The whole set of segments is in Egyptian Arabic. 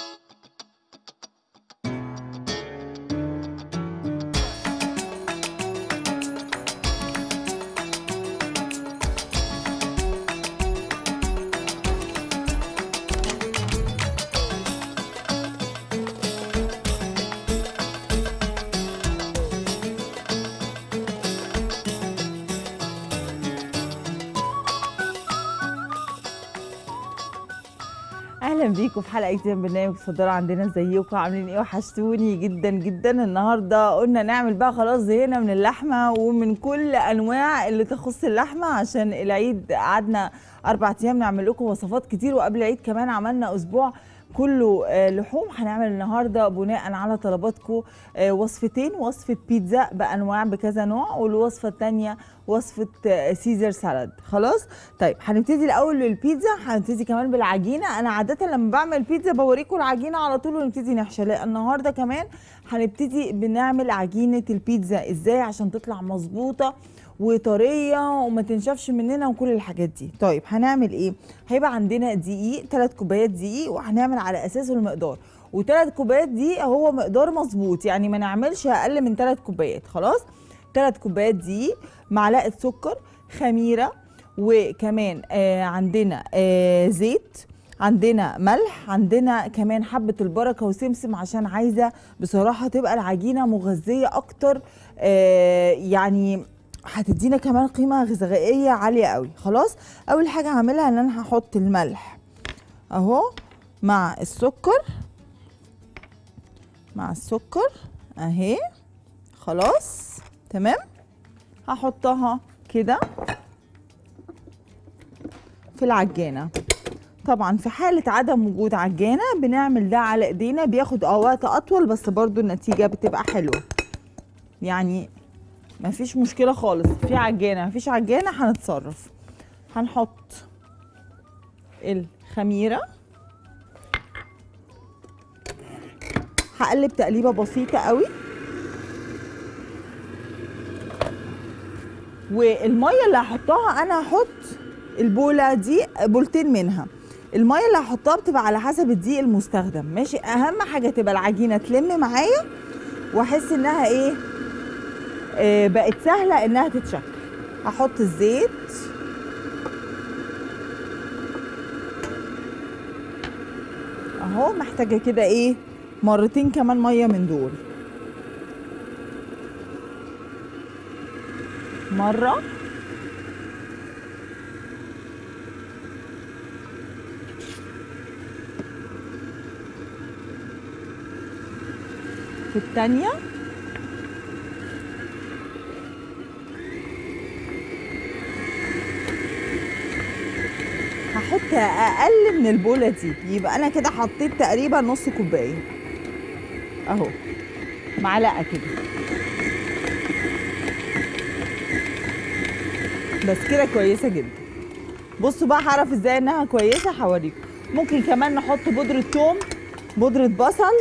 اهلا بيكم في حلقه جديده من برنامج صدر عندنا ازيكم عاملين ايه وحشتوني جدا جدا النهارده قلنا نعمل بقى خلاص زهقنا من اللحمه ومن كل انواع اللي تخص اللحمه عشان العيد قعدنا اربع ايام نعمل لكم وصفات كتير وقبل العيد كمان عملنا اسبوع كله آه، لحوم هنعمل النهارده بناء على طلباتكم آه، وصفتين وصفه بيتزا بانواع بكذا نوع والوصفه الثانيه وصفه آه، سيزر سالاد خلاص طيب هنبتدي الاول بالبيتزا هنبتدي كمان بالعجينه انا عاده لما بعمل بيتزا بوريكم العجينه على طول ونبتدي نحشي لا النهارده كمان هنبتدي بنعمل عجينه البيتزا ازاي عشان تطلع مظبوطه وطريه وما تنشفش مننا وكل الحاجات دي طيب هنعمل ايه هيبقى عندنا دقيق 3 كوبايات دقيق وهنعمل على اساسه المقدار وثلاث كوبايات دي هو مقدار مظبوط يعني ما نعملش اقل من 3 كوبايات خلاص 3 كوبايات دقيق معلقه سكر خميره وكمان آه عندنا آه زيت عندنا ملح عندنا كمان حبة البركة وسمسم عشان عايزة بصراحة تبقى العجينة مغذية أكتر آه يعني هتدينا كمان قيمة غذائية عالية قوي خلاص أول حاجة هعملها إن أنا هحط الملح أهو مع السكر مع السكر أهي خلاص تمام هحطها كده في العجانة طبعا في حالة عدم وجود عجانة بنعمل ده على ايدينا بياخد اه وقت اطول بس برضو النتيجة بتبقى حلوة يعني مفيش مشكلة خالص في عجانة مفيش عجانة هنتصرف هنحط الخميرة هقلب تقليبة بسيطة قوي والمية اللي هحطها انا هحط البولة دي بولتين منها المية اللي هحطها بتبقى على حسب الدقيق المستخدم ماشي اهم حاجة تبقى العجينة تلم معايا واحس انها ايه آه بقت سهلة انها تتشكل هحط الزيت اهو محتاجة كده ايه مرتين كمان مية من دول مرة في التانية هحط اقل من البوله دي يبقى انا كده حطيت تقريبا نص كوبايه اهو معلقه كده بس كده كويسه جدا بصوا بقى هعرف ازاي انها كويسه هوريكم ممكن كمان نحط بودره ثوم بودره بصل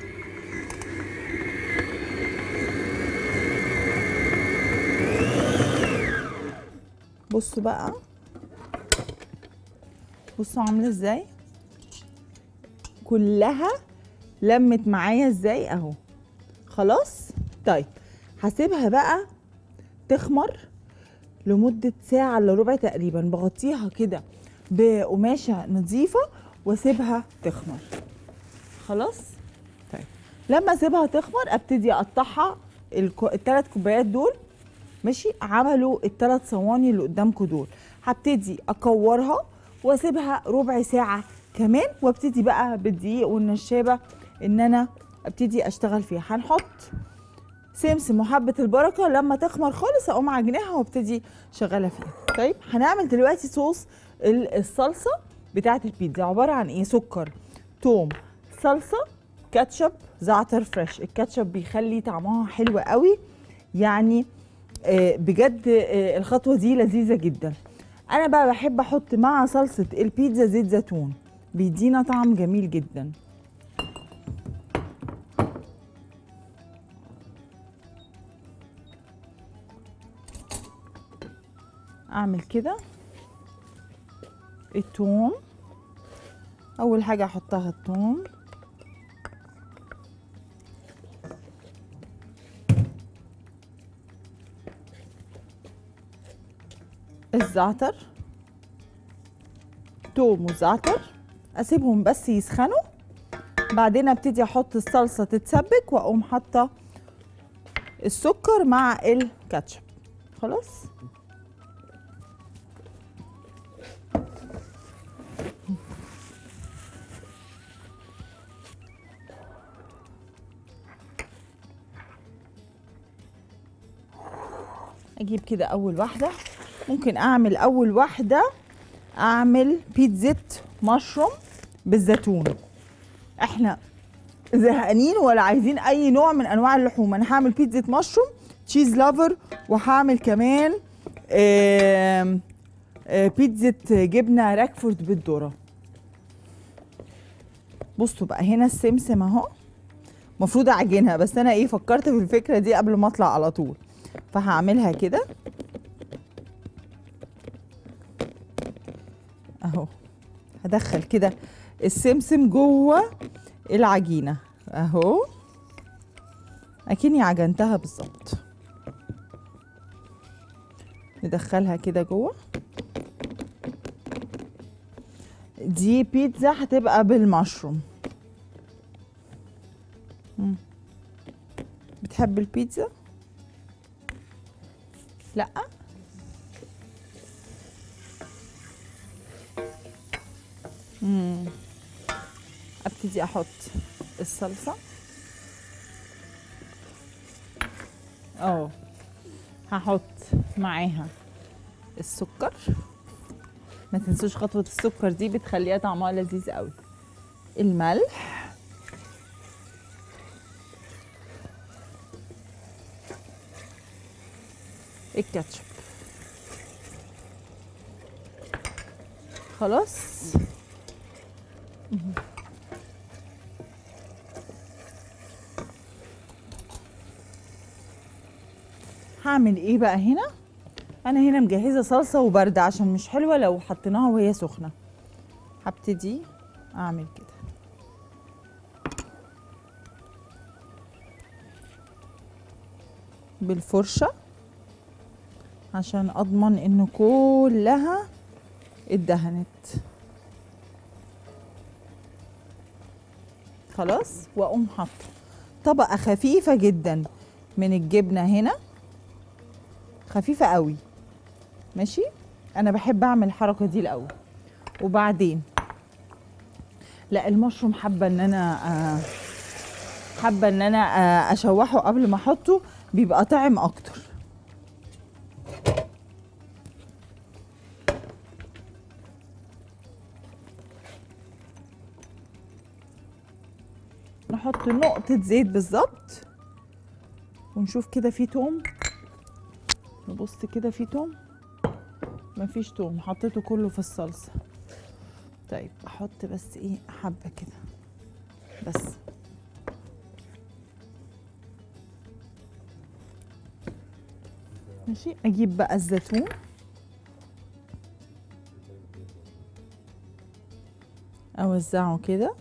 بصوا بقى بصوا عامله ازاي كلها لمت معايا ازاي اهو خلاص طيب هسيبها بقى تخمر لمدة ساعة الا ربع تقريبا بغطيها كده بقماشة نظيفة واسيبها تخمر خلاص طيب لما اسيبها تخمر ابتدي اقطعها الكو... التلات كوبايات دول ماشي عملوا الثلاث صواني اللي قدامكم دول هبتدي اكورها واسيبها ربع ساعه كمان وابتدي بقى بالدقيق والنشابه ان انا ابتدي اشتغل فيها هنحط سمسم وحبه البركه لما تخمر خالص اقوم عجناها وابتدي شغاله فيها طيب هنعمل دلوقتي صوص ال- الصلصه بتاعه البيتزا عباره عن ايه سكر توم صلصه كاتشب زعتر فريش الكاتشب بيخلي طعمها حلو قوي يعني آه، بجد آه، الخطوه دي لذيذه جدا انا بقى بحب احط مع صلصه البيتزا زيت زيتون بيدينا طعم جميل جدا اعمل كده التوم اول حاجه احطها التوم الزعتر توم وزعتر اسيبهم بس يسخنوا بعدين ابتدي احط الصلصه تتسبك واقوم حاطه السكر مع الكاتشب خلاص اجيب كده اول واحده ممكن اعمل اول واحده اعمل بيتزا مشروم بالزيتون احنا زهقانين ولا عايزين اي نوع من انواع اللحوم انا هعمل بيتزا مشروم تشيز لافر وهعمل كمان آم، آه، بيتزا جبنه راكفورد بالذره بصوا بقى هنا السمسم اهو المفروض اعجنها بس انا ايه فكرت في الفكره دي قبل ما اطلع على طول فهعملها كده اهو هدخل كده السمسم جوه العجينه اهو اكني عجنتها بالظبط ندخلها كده جوه دي بيتزا هتبقى بالمشروم مم. بتحب البيتزا لا مم. ابتدي احط الصلصه اه هحط معاها السكر ما تنسوش خطوه السكر دي بتخليها طعمها لذيذ قوي الملح الكاتشب خلاص مهم. هعمل ايه بقى هنا انا هنا مجهزه صلصه وبارده عشان مش حلوه لو حطيناها وهي سخنه هبتدي اعمل كده بالفرشه عشان اضمن ان كلها اتدهنت خلاص واقوم حاطه طبقه خفيفه جدا من الجبنه هنا خفيفه قوي ماشي انا بحب اعمل الحركه دي الاول وبعدين لا المشروم حابه ان انا آه، حابه ان انا آه، اشوحه قبل ما احطه بيبقى طعم اكتر نحط نقطة زيت بالظبط ونشوف كده في توم نبص كده في توم مفيش توم حطيته كله في الصلصة طيب احط بس ايه حبة كده بس ماشي اجيب بقى الزيتون اوزعه كده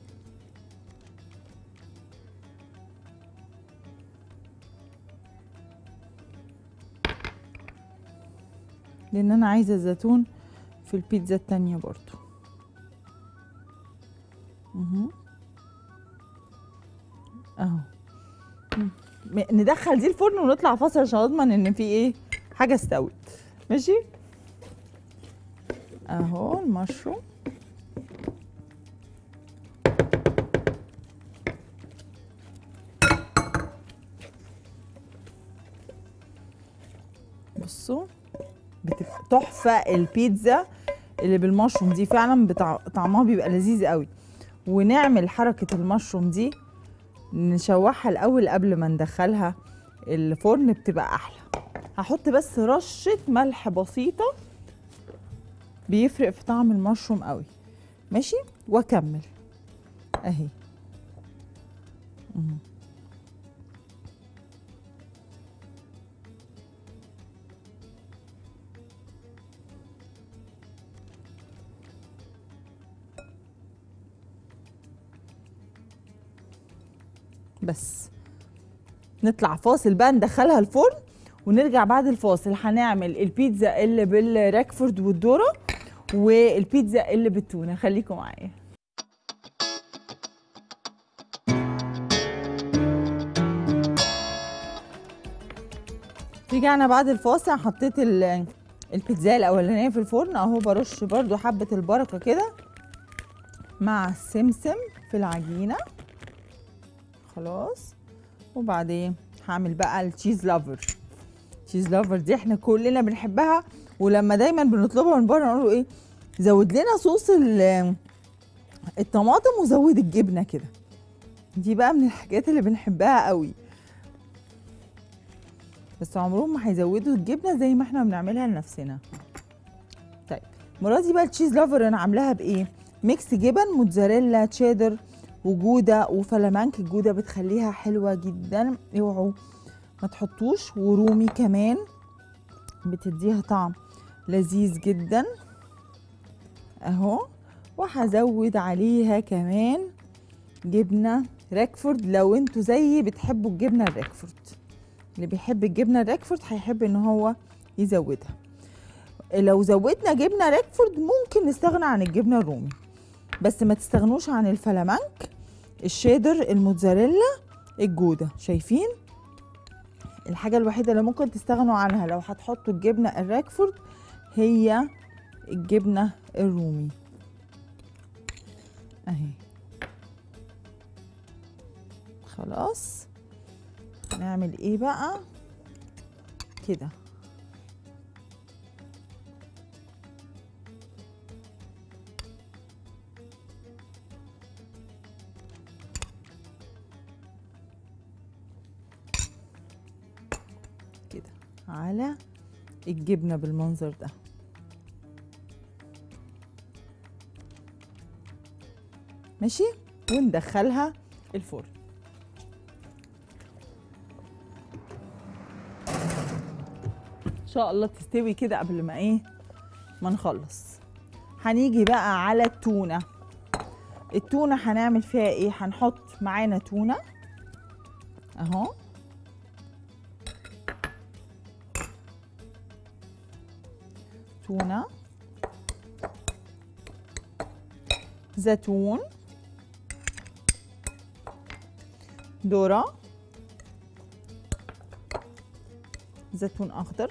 لان انا عايزه الزيتون في البيتزا التانية برضو مهم. اهو مم. م- ندخل دي الفرن ونطلع فاصل عشان اضمن ان في ايه حاجه استوت ماشي اهو المشروم بصوا بتبقى تحفه البيتزا اللي بالمشروم دي فعلا بتاع طعمها بيبقى لذيذ قوي ونعمل حركه المشروم دي نشوحها الاول قبل ما ندخلها الفرن بتبقى احلى هحط بس رشه ملح بسيطه بيفرق في طعم المشروم قوي ماشي واكمل اهي مم. بس نطلع فاصل بقى ندخلها الفرن ونرجع بعد الفاصل هنعمل البيتزا اللي بالراكفورد والذره والبيتزا اللي بالتونه خليكم معايا رجعنا بعد الفاصل حطيت ال- البيتزا الاولانيه في الفرن اهو برش برضو حبه البركه كده مع السمسم في العجينه خلاص وبعدين هعمل بقى التشيز لافر تشيز لافر دي احنا كلنا بنحبها ولما دايما بنطلبها من بره نقول له ايه زود لنا صوص ال- الطماطم وزود الجبنه كده دي بقى من الحاجات اللي بنحبها قوي بس عمرهم ما هيزودوا الجبنه زي ما احنا بنعملها لنفسنا طيب المره دي بقى التشيز لافر انا عاملاها بايه ميكس جبن موتزاريلا تشيدر وجوده وفلامانك الجوده بتخليها حلوه جدا اوعوا ما تحطوش ورومي كمان بتديها طعم لذيذ جدا اهو وهزود عليها كمان جبنه راكفورد لو انتوا زيي بتحبوا الجبنه الراكفورد اللي بيحب الجبنه الراكفورد هيحب ان هو يزودها لو زودنا جبنه راكفورد ممكن نستغنى عن الجبنه الرومي بس ما تستغنوش عن الفلامنك الشيدر الموتزاريلا الجوده شايفين الحاجه الوحيده اللي ممكن تستغنوا عنها لو هتحطوا الجبنه الراكفورد هي الجبنه الرومي اهي خلاص نعمل ايه بقى كده كده على الجبنة بالمنظر ده ماشي وندخلها الفرن ان شاء الله تستوي كده قبل ما ايه ما نخلص هنيجي بقى على التونة التونة هنعمل فيها ايه هنحط معانا تونة اهو تونة زيتون ذرة زيتون اخضر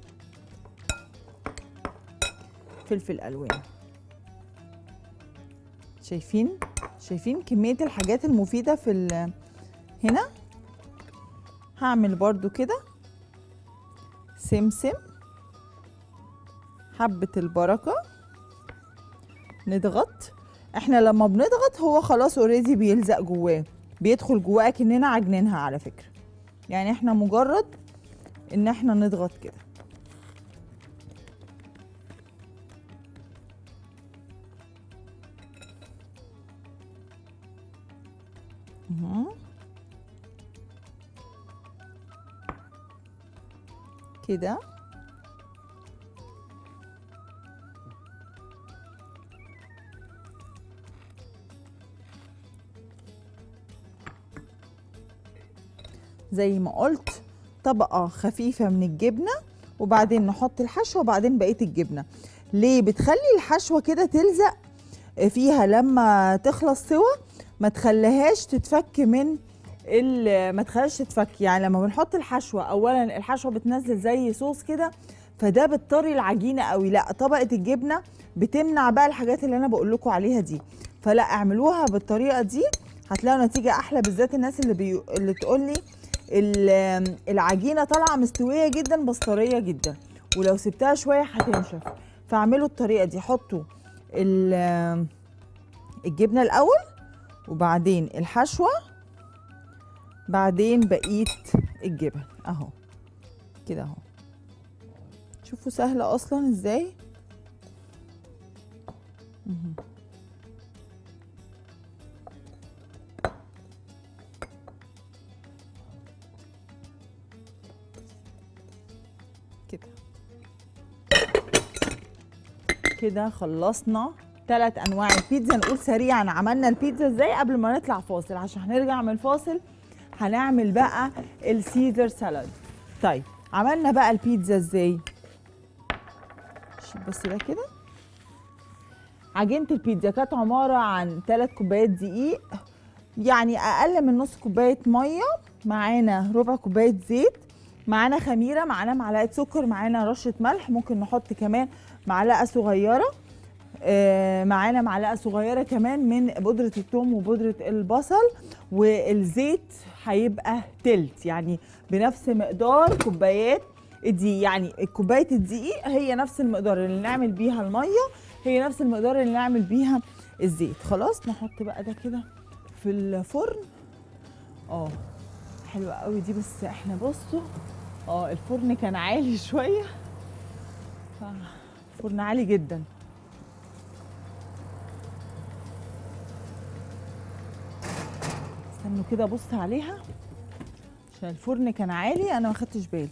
فلفل الوان شايفين شايفين كميه الحاجات المفيده في ال- هنا هعمل برضو كده سمسم حبه البركه نضغط احنا لما بنضغط هو خلاص اوريدي بيلزق جواه بيدخل جواه كاننا عجنينها على فكره يعني احنا مجرد ان احنا نضغط كده اهو. كده زي ما قلت طبقة خفيفة من الجبنة وبعدين نحط الحشوة وبعدين بقية الجبنة ليه بتخلي الحشوة كده تلزق فيها لما تخلص سوا ما تخليهاش تتفك من ال- ما تخليهاش تتفك يعني لما بنحط الحشوة اولا الحشوة بتنزل زي صوص كده فده بتطري العجينة قوي لا طبقة الجبنة بتمنع بقى الحاجات اللي انا بقول لكم عليها دي فلا اعملوها بالطريقة دي هتلاقوا نتيجة احلى بالذات الناس اللي بي... اللي تقول لي ال- العجينه طالعه مستويه جدا بس طريه جدا ولو سبتها شويه هتنشف فاعملوا الطريقه دي حطوا ال- الجبنه الاول وبعدين الحشوه بعدين بقيه الجبن اهو كده اهو شوفوا سهله اصلا ازاي مهم. كده كده خلصنا ثلاث انواع البيتزا نقول سريعا عملنا البيتزا ازاي قبل ما نطلع فاصل عشان هنرجع من الفاصل هنعمل بقى السيزر سالاد طيب عملنا بقى البيتزا ازاي شوف بس ده كده عجينه البيتزا كانت عباره عن 3 كوبايات دقيق يعني اقل من نص كوبايه ميه معانا ربع كوبايه زيت معانا خميره معانا معلقه سكر معانا رشه ملح ممكن نحط كمان معلقه صغيره آه، معانا معلقه صغيره كمان من بودره الثوم وبودره البصل والزيت هيبقى تلت يعني بنفس مقدار كوبايات الدقيق يعني كوبايه الدقيق هي نفس المقدار اللي نعمل بيها الميه هي نفس المقدار اللي نعمل بيها الزيت خلاص نحط بقى ده كده في الفرن اه حلوه قوي دي بس احنا بصوا اه الفرن كان عالي شويه فرن عالي جدا استنوا كده ابص عليها عشان الفرن كان عالي انا ما خدتش بالي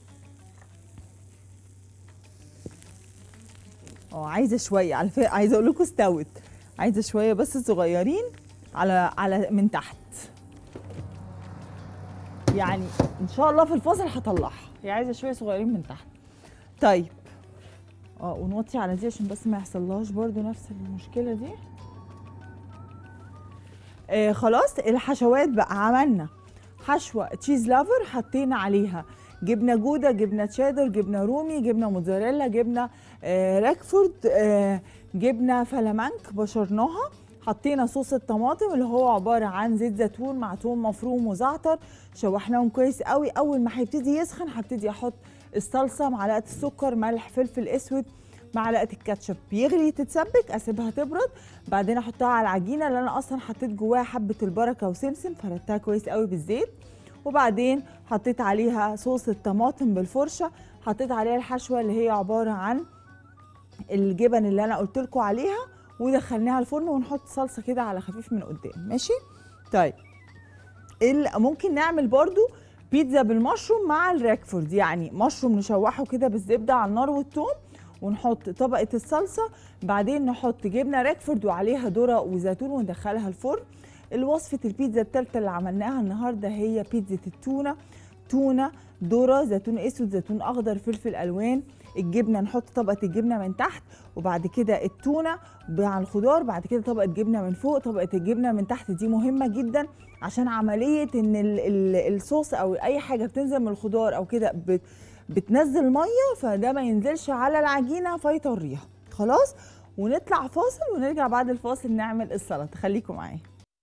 اه عايزه شويه على فكره عايزه اقول لكم استوت عايزه شويه بس صغيرين على على من تحت يعني ان شاء الله في الفاصل هطلعها هي عايزه شويه صغيرين من تحت طيب اه ونوطي على دي عشان بس ما يحصلهاش برضو نفس المشكله دي آه خلاص الحشوات بقى عملنا حشوه تشيز لافر حطينا عليها جبنه جوده جبنه تشيدر جبنه رومي جبنه موتزاريلا جبنه آه راكفورد آه جبنه فلامنك بشرناها حطينا صوص الطماطم اللي هو عباره عن زيت زيتون مع توم مفروم وزعتر شوحناهم كويس قوي اول ما هيبتدي يسخن هبتدي احط الصلصه معلقه السكر ملح فلفل اسود معلقه الكاتشب بيغلي تتسبك اسيبها تبرد بعدين احطها على العجينه اللي انا اصلا حطيت جواها حبه البركه وسمسم فردتها كويس قوي بالزيت وبعدين حطيت عليها صوص الطماطم بالفرشه حطيت عليها الحشوه اللي هي عباره عن الجبن اللي انا قلت لكم عليها ودخلناها الفرن ونحط صلصه كده على خفيف من قدام ماشي طيب ممكن نعمل برضو بيتزا بالمشروم مع الراكفورد يعني مشروم نشوحه كده بالزبده على النار والثوم ونحط طبقه الصلصه بعدين نحط جبنه راكفورد وعليها ذره وزيتون وندخلها الفرن الوصفه البيتزا الثالثه اللي عملناها النهارده هي بيتزا التونه تونه ذره زيتون اسود زيتون اخضر فلفل الوان الجبنه نحط طبقه الجبنه من تحت وبعد كده التونه مع الخضار بعد كده طبقه جبنه من فوق طبقه الجبنه من تحت دي مهمه جدا عشان عمليه ان ال ال الصوص او اي حاجه بتنزل من الخضار او كده بت بتنزل ميه فده ما ينزلش على العجينه فيطريها خلاص ونطلع فاصل ونرجع بعد الفاصل نعمل السلطه خليكم معايا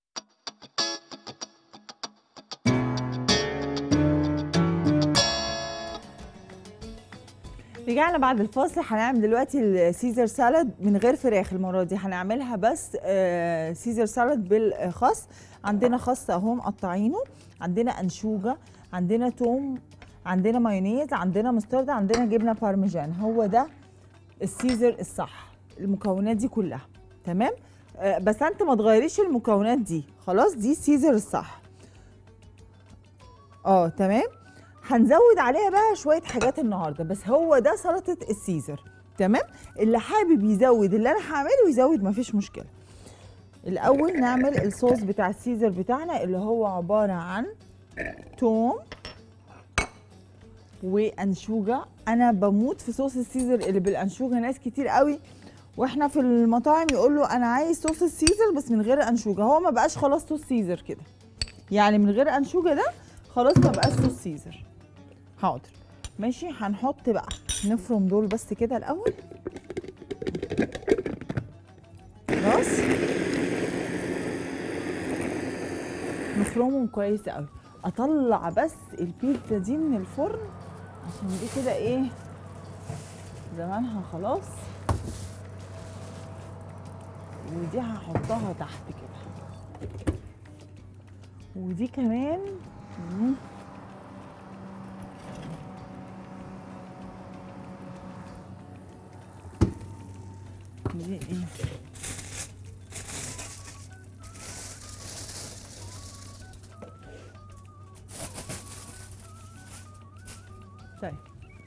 رجعنا بعد الفاصل هنعمل دلوقتي السيزر سالاد من غير فراخ المره دي هنعملها بس آه سيزر سالاد بالخس عندنا خس اهو مقطعينه عندنا انشوجه عندنا توم عندنا مايونيز عندنا مستردة عندنا جبنه بارميجان هو ده السيزر الصح المكونات دي كلها تمام آه بس انت ما تغيريش المكونات دي خلاص دي السيزر الصح اه تمام هنزود عليها بقى شويه حاجات النهارده بس هو ده سلطه السيزر تمام اللي حابب يزود اللي انا هعمله يزود مفيش مشكله الاول نعمل الصوص بتاع السيزر بتاعنا اللي هو عباره عن توم وانشوجه انا بموت في صوص السيزر اللي بالانشوجه ناس كتير قوي واحنا في المطاعم يقول له انا عايز صوص السيزر بس من غير انشوجه هو ما بقاش خلاص صوص سيزر كده يعني من غير انشوجه ده خلاص ما بقاش صوص سيزر حاضر ماشي هنحط بقى نفرم دول بس كده الاول خلاص نفرمهم كويس قوي اطلع بس البيتزا دي من الفرن عشان دي كده ايه زمانها خلاص ودي هحطها تحت كده ودي كمان دي ايه طيب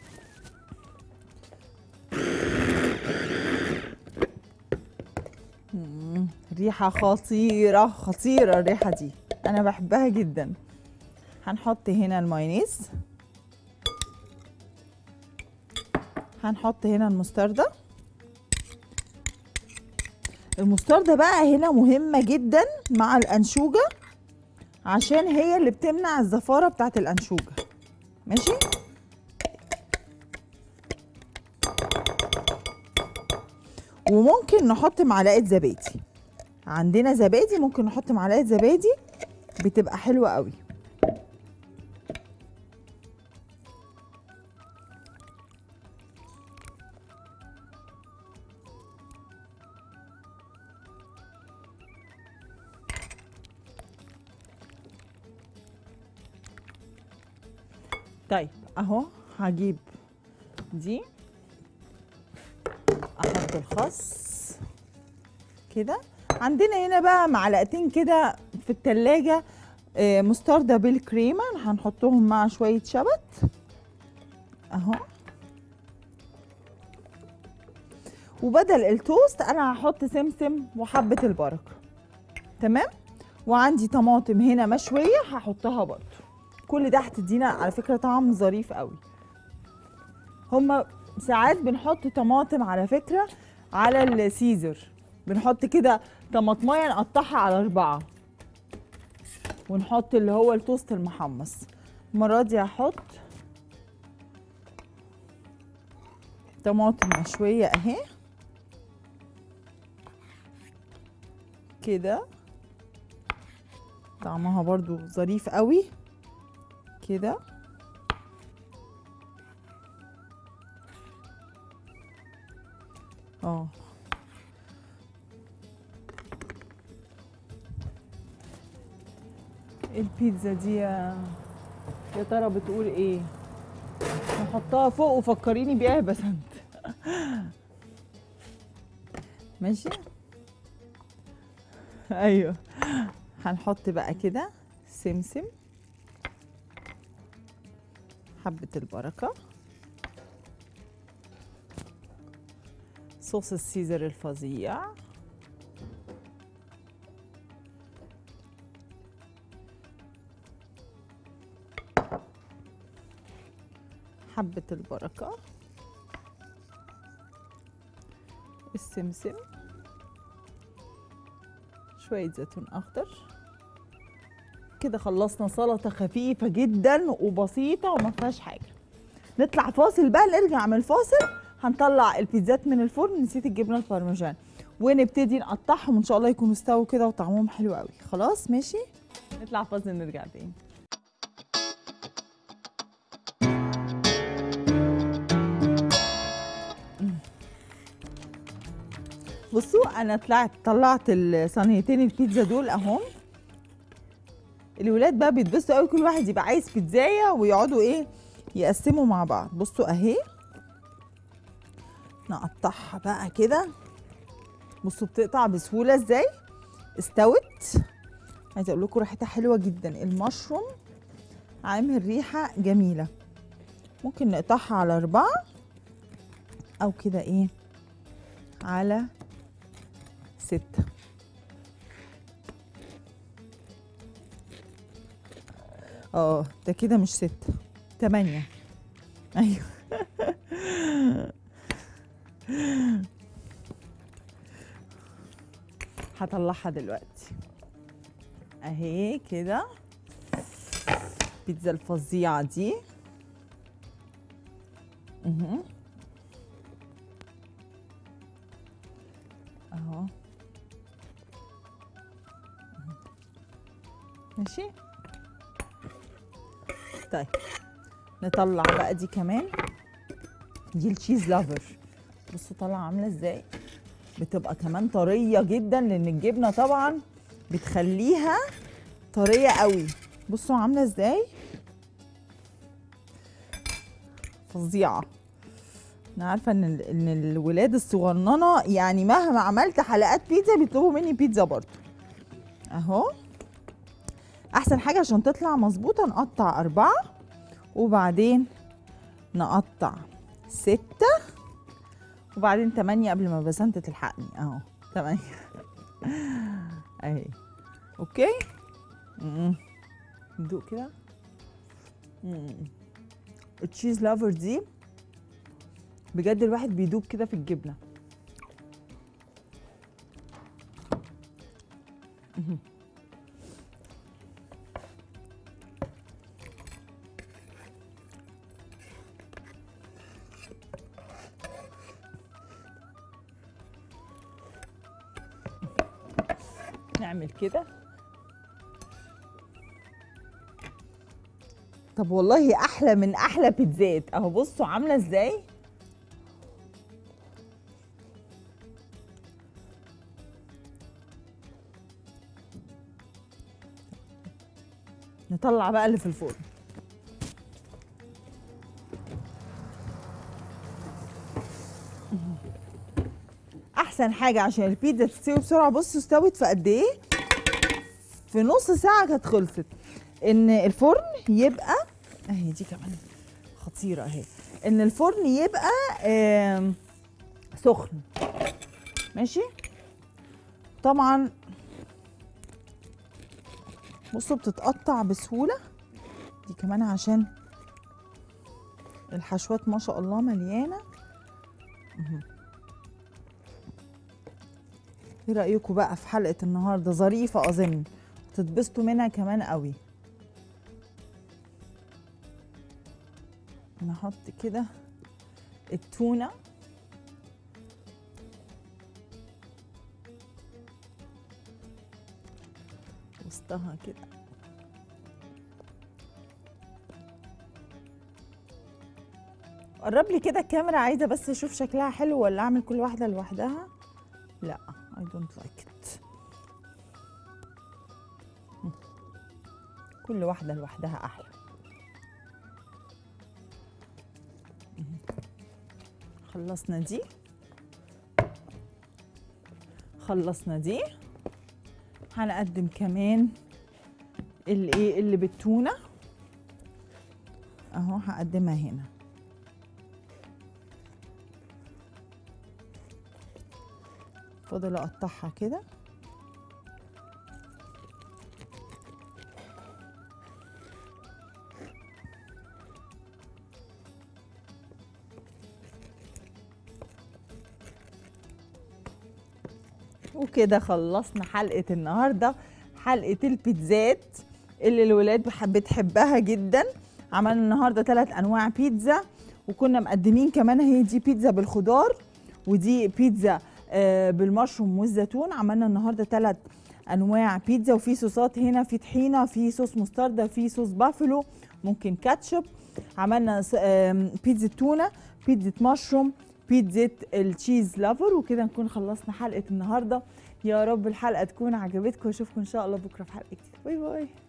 مم، ريحة خطيرة خطيرة الريحة دي أنا بحبها جدا هنحط هنا المايونيز هنحط هنا المستردة المستردة بقى هنا مهمة جدا مع الأنشوجة عشان هي اللي بتمنع الزفارة بتاعت الأنشوجة ماشي وممكن نحط معلقة زبادي عندنا زبادي ممكن نحط معلقة زبادي بتبقى حلوة قوي طيب اهو هجيب دي احط الخس كده عندنا هنا بقى معلقتين كده في التلاجة آه، مستردة بالكريمة هنحطهم مع شوية شبت اهو وبدل التوست انا هحط سمسم وحبة البركة تمام وعندي طماطم هنا مشوية هحطها برضو كل ده هتدينا على فكرة طعم ظريف قوي هما ساعات بنحط طماطم على فكرة على السيزر بنحط كده طماطمية نقطعها على أربعة ونحط اللي هو التوست المحمص المرة دي هحط طماطم مشوية اهي كده طعمها برضو ظريف قوي كده اه البيتزا دي يا يا ترى بتقول ايه نحطها فوق وفكريني بيها يا بسنت ماشي ايوه هنحط بقى كده سمسم حبة البركة صوص السيزر الفظيع حبة البركة السمسم شوية زيتون أخضر كده خلصنا سلطة خفيفة جدا وبسيطة وما فيهاش حاجة نطلع فاصل بقى نرجع من الفاصل هنطلع البيتزات من الفرن نسيت الجبنة البارميجان ونبتدي نقطعهم ان شاء الله يكونوا استووا كده وطعمهم حلو قوي خلاص ماشي نطلع فاصل نرجع تاني بصوا انا طلعت طلعت الصينيتين البيتزا دول اهم الولاد بقى بيتبسطوا قوي كل واحد يبقى عايز بيتزايه ويقعدوا ايه يقسموا مع بعض بصوا اهي نقطعها بقى كده بصوا بتقطع بسهوله ازاي استوت عايزه اقول لكم ريحتها حلوه جدا المشروم عامل ريحه جميله ممكن نقطعها على اربعه او كده ايه على ستة اه ده كده مش ستة تمانية ايوه هطلعها دلوقتي اهي كده البيتزا الفظيعة دي اهو اهو ماشي طيب نطلع بقى دي كمان دي التشيز لافر بصوا طالعه عامله ازاي بتبقى كمان طريه جدا لان الجبنه طبعا بتخليها طريه قوي بصوا عامله ازاي فظيعه انا عارفه ان ال- ان الولاد الصغننه يعني مهما عملت حلقات بيتزا بيطلبوا مني بيتزا برضه اهو احسن حاجه عشان تطلع مظبوطه نقطع اربعه وبعدين نقطع ستة وبعدين تمانية قبل ما بسنت تلحقني اهو تمانية اهي اوكي مم. ندوق كده مم. التشيز لافر دي بجد الواحد بيدوب كده في الجبنه مهم. نعمل كده طب والله احلى من احلى بيتزات اهو بصوا عامله ازاي نطلع بقى اللي في الفرن احسن حاجه عشان البيتزا تستوي بسرعه بصوا استوت في قد ايه في نص ساعه كانت خلصت ان الفرن يبقى اهي دي كمان خطيره اهي ان الفرن يبقى آم، سخن ماشي طبعا بصوا بتتقطع بسهوله دي كمان عشان الحشوات ما شاء الله مليانه مهم. ايه رايكم بقى في حلقه النهارده ظريفه اظن تتبسطوا منها كمان قوي نحط كده التونه وسطها كده قرب لي كده الكاميرا عايزه بس اشوف شكلها حلو ولا اعمل كل واحده لوحدها لا I don't like it كل واحدة لوحدها أحلى خلصنا دي خلصنا دي هنقدم كمان الايه اللي بالتونة اهو هقدمها هنا فاضل اقطعها كده وكده خلصنا حلقة النهاردة حلقة البيتزات اللي الولاد بح- بتحبها جدا عملنا النهاردة ثلاث أنواع بيتزا وكنا مقدمين كمان هي دي بيتزا بالخضار ودي بيتزا آه، بالمشروم والزيتون عملنا النهارده ثلاث انواع بيتزا وفي صوصات هنا في طحينه في صوص مستردة في صوص بافلو ممكن كاتشب عملنا س- آم، بيتزا تونه بيتزا مشروم بيتزا التشيز لافر وكده نكون خلصنا حلقه النهارده يا رب الحلقه تكون عجبتكم واشوفكم ان شاء الله بكره في حلقه جديده باي باي